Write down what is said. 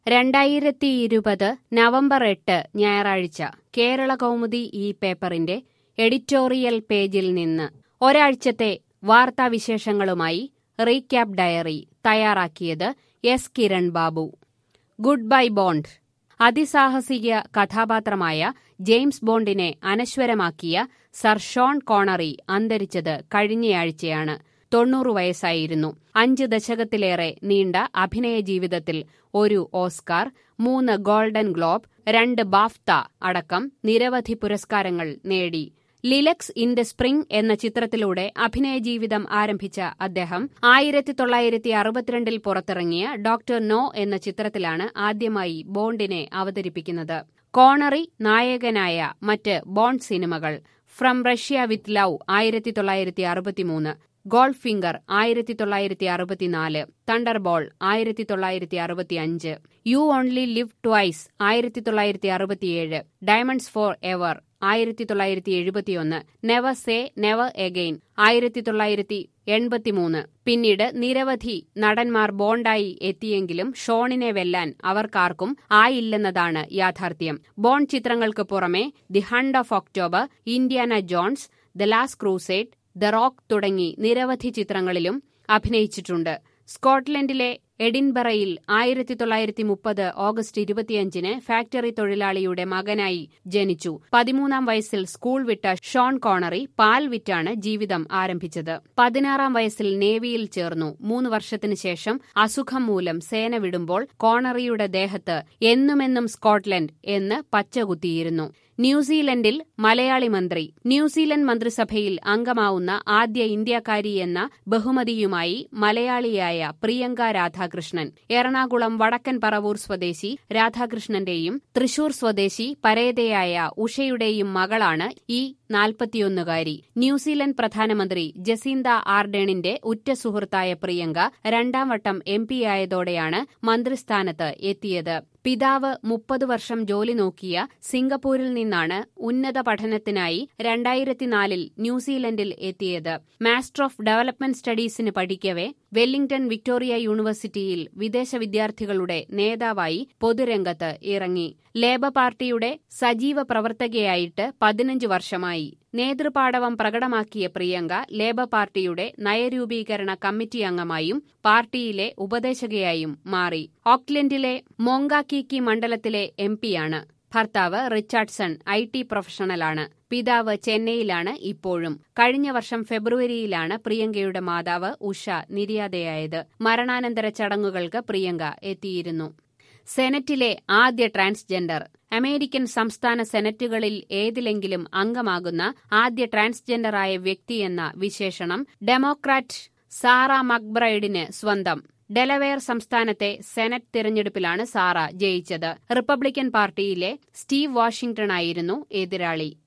രണ്ടായിരത്തി ഇരുപത് നവംബർ എട്ട് ഞായറാഴ്ച കേരള കൗമുദി ഈ പേപ്പറിന്റെ എഡിറ്റോറിയൽ പേജിൽ നിന്ന് ഒരാഴ്ചത്തെ വാർത്താവിശേഷങ്ങളുമായി റീക്യാപ്പ് ഡയറി തയ്യാറാക്കിയത് S Kiran Babu good bye Bond അതിസാഹസിക കഥാപാത്രമായ ജെയിംസ് ബോണ്ടിനെ അനശ്വരമാക്കിയ സർ ഷോൺ കോണറി അന്തരിച്ചത് കഴിഞ്ഞയാഴ്ചയാണ് തൊണ്ണൂറ് വയസ്സായിരുന്നു അഞ്ച് ദശകത്തിലേറെ നീണ്ട അഭിനയ ജീവിതത്തിൽ ഒരു ഓസ്കാർ മൂന്ന് ഗോൾഡൻ ഗ്ലോബ് രണ്ട് ബാഫ്ത അടക്കം നിരവധി പുരസ്കാരങ്ങൾ നേടി ലിലക്സ് ഇൻ ദ സ്പ്രിംഗ് എന്ന ചിത്രത്തിലൂടെ അഭിനയ ജീവിതം ആരംഭിച്ച അദ്ദേഹം ആയിരത്തി തൊള്ളായിരത്തി അറുപത്തിരണ്ടിൽ പുറത്തിറങ്ങിയ ഡോക്ടർ നോ എന്ന ചിത്രത്തിലാണ് ആദ്യമായി ബോണ്ടിനെ അവതരിപ്പിക്കുന്നത് കോണറി നായകനായ മറ്റ് ബോണ്ട് സിനിമകൾ ഫ്രം റഷ്യ വിത്ത് ലവ് ആയിരത്തി തൊള്ളായിരത്തി അറുപത്തിമൂന്ന് ഗോൾഡ് ഫിംഗർ ആയിരത്തി തൊള്ളായിരത്തി അറുപത്തിനാല് തണ്ടർബോൾ ആയിരത്തി തൊള്ളായിരത്തി അറുപത്തിയഞ്ച് യു ഓൺലി ലിവ് ട്വൈസ് ആയിരത്തി തൊള്ളായിരത്തി അറുപത്തിയേഴ് ഡയമണ്ട്സ് ഫോർ എവർ ആയിരത്തി തൊള്ളായിരത്തി എഴുപത്തിയൊന്ന് നെവർ സേ നെവർ എഗെയിൻ ആയിരത്തി തൊള്ളായിരത്തി എൺപത്തിമൂന്ന് പിന്നീട് നിരവധി നടന്മാർ ബോണ്ടായി എത്തിയെങ്കിലും ഷോണിനെ വെല്ലാൻ അവർക്കാർക്കും ആയില്ലെന്നതാണ് യാഥാർത്ഥ്യം ബോണ്ട് ചിത്രങ്ങൾക്ക് പുറമെ the hunt of October Indiana Jones the last crusade the rock തുടങ്ങി നിരവധി ചിത്രങ്ങളിലും അഭിനയിച്ചിട്ടുണ്ട് സ്കോട്ട്ലൻഡിലെ എഡിൻബറയിൽ ആയിരത്തി തൊള്ളായിരത്തി മുപ്പത് ഓഗസ്റ്റ് ഇരുപത്തിയഞ്ചിന് ഫാക്ടറി തൊഴിലാളിയുടെ മകനായി ജനിച്ചു പതിമൂന്നാം വയസ്സിൽ സ്കൂൾ വിട്ട ഷോൺ കോണറി പാൽ വിറ്റാണ് ജീവിതം ആരംഭിച്ചത് പതിനാറാം വയസ്സിൽ നേവിയിൽ ചേർന്നു മൂന്ന് വർഷത്തിനു ശേഷം അസുഖം മൂലം സേന വിടുമ്പോൾ കോണറിയുടെ ദേഹത്ത് എന്നുമെന്നും സ്കോട്ട്ലൻഡ് എന്ന് പച്ചകുത്തിയിരുന്നു ന്യൂസിലൻഡിൽ മലയാളി മന്ത്രി ന്യൂസിലൻഡ് മന്ത്രിസഭയിൽ അംഗമാവുന്ന ആദ്യ ഇന്ത്യക്കാരി എന്ന ബഹുമതിയുമായി മലയാളിയായ പ്രിയങ്ക രാധാകൃഷ്ണൻ എറണാകുളം വടക്കൻ പറവൂർ സ്വദേശി രാധാകൃഷ്ണന്റെയും തൃശൂർ സ്വദേശി പരേതയായ ഉഷയുടെയും മകളാണ് ഈ നാൽപ്പത്തിയൊന്നുകാരി ന്യൂസിലൻഡ് പ്രധാനമന്ത്രി ജസീന്ത ആർഡേണിന്റെ ഉറ്റ സുഹൃത്തായ പ്രിയങ്ക രണ്ടാം വട്ടം എം പിയായതോടെയാണ് മന്ത്രിസ്ഥാനത്ത് എത്തിയത് പിതാവ് മുപ്പത് വർഷം ജോലി നോക്കിയ സിംഗപ്പൂരിൽ നിന്നാണ് ഉന്നത പഠനത്തിനായി രണ്ടായിരത്തിനാലിൽ ന്യൂസിലൻഡിൽ എത്തിയത് മാസ്റ്റർ ഓഫ് ഡെവലപ്മെന്റ് സ്റ്റഡീസിന് പഠിക്കവെ വെല്ലിംഗ്ടൺ വിക്ടോറിയ യൂണിവേഴ്സിറ്റിയിൽ വിദേശ വിദ്യാർത്ഥികളുടെ നേതാവായി പൊതുരംഗത്ത് ഇറങ്ങി ലേബർ പാർട്ടിയുടെ സജീവ പ്രവർത്തകയായിട്ട് പതിനഞ്ച് വർഷമായി നേതൃപാടവം പ്രകടമാക്കിയ പ്രിയങ്ക ലേബർ പാർട്ടിയുടെ നയരൂപീകരണ കമ്മിറ്റി അംഗമായും പാർട്ടിയിലെ ഉപദേശകയായും മാറി ഓക്ലൻഡിലെ മോങ്കാക്കിക്കി മണ്ഡലത്തിലെ എം പിയാണ് ഭർത്താവ് റിച്ചാർഡ്സൺ ഐ ടി പ്രൊഫഷണലാണ് പിതാവ് ചെന്നൈയിലാണ് ഇപ്പോഴും കഴിഞ്ഞ വർഷം ഫെബ്രുവരിയിലാണ് പ്രിയങ്കയുടെ മാതാവ് ഉഷ നിര്യാതയായത് മരണാനന്തര ചടങ്ങുകൾക്ക് പ്രിയങ്ക എത്തിയിരുന്നു സെനറ്റിലെ ആദ്യ ട്രാൻസ്ജെൻഡർ അമേരിക്കൻ സംസ്ഥാന സെനറ്റുകളിൽ ഏതിലെങ്കിലും അംഗമാകുന്ന ആദ്യ ട്രാൻസ്ജെൻഡറായ വ്യക്തിയെന്ന വിശേഷണം ഡെമോക്രാറ്റ് സാറ മക്ബ്രൈഡിന് സ്വന്തം ഡെലവെയർ സംസ്ഥാനത്തെ സെനറ്റ് തിരഞ്ഞെടുപ്പിലാണ് സാറ ജയിച്ചത് റിപ്പബ്ലിക്കൻ പാർട്ടിയിലെ സ്റ്റീവ് വാഷിംഗ്ടണായിരുന്നു എതിരാളി